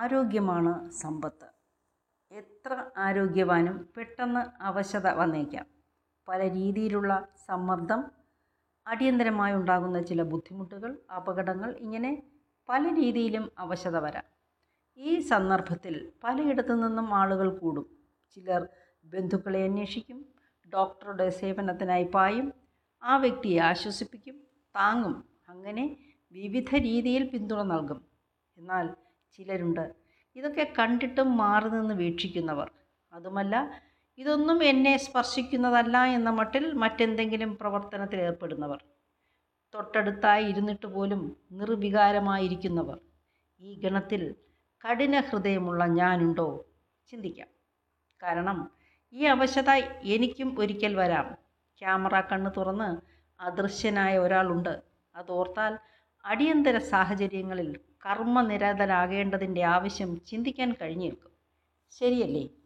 ആരോഗ്യമാണ് സമ്പത്ത് എത്ര ആരോഗ്യവാനും പെട്ടെന്ന് അവശത വന്നേക്കാം പല രീതിയിലുള്ള സമ്മർദ്ദം അടിയന്തരമായി ഉണ്ടാകുന്ന ചില ബുദ്ധിമുട്ടുകൾ അപകടങ്ങൾ ഇങ്ങനെ പല രീതിയിലും അവശത വരാം ഈ സന്ദർഭത്തിൽ പലയിടത്തു നിന്നും ആളുകൾ കൂടും ചിലർ ബന്ധുക്കളെ അന്വേഷിക്കും ഡോക്ടറുടെ സേവനത്തിനായി പായും ആ വ്യക്തിയെ ആശ്വസിപ്പിക്കും താങ്ങും അങ്ങനെ വിവിധ രീതിയിൽ പിന്തുണ നൽകും എന്നാൽ ചിലരുണ്ട് ഇതൊക്കെ കണ്ടിട്ടും മാറി നിന്ന് വീക്ഷിക്കുന്നവർ അതുമല്ല ഇതൊന്നും എന്നെ സ്പർശിക്കുന്നതല്ല എന്ന മട്ടിൽ മറ്റെന്തെങ്കിലും പ്രവർത്തനത്തിൽ ഏർപ്പെടുന്നവർ തൊട്ടടുത്തായി ഇരുന്നിട്ട് പോലും നിർവികാരമായിരിക്കുന്നവർ ഈ ഗണത്തിൽ കഠിന ഹൃദയമുള്ള ഞാനുണ്ടോ ചിന്തിക്കാം കാരണം ഈ അവശത എനിക്കും ഒരിക്കൽ വരാം ക്യാമറ കണ്ണ് തുറന്ന് അദൃശ്യനായ ഒരാളുണ്ട് അതോർത്താൽ അടിയന്തര സാഹചര്യങ്ങളിൽ കർമ്മനിരതരാകേണ്ടതിൻ്റെ ആവശ്യം ചിന്തിക്കാൻ കഴിഞ്ഞേക്കും ശരിയല്ലേ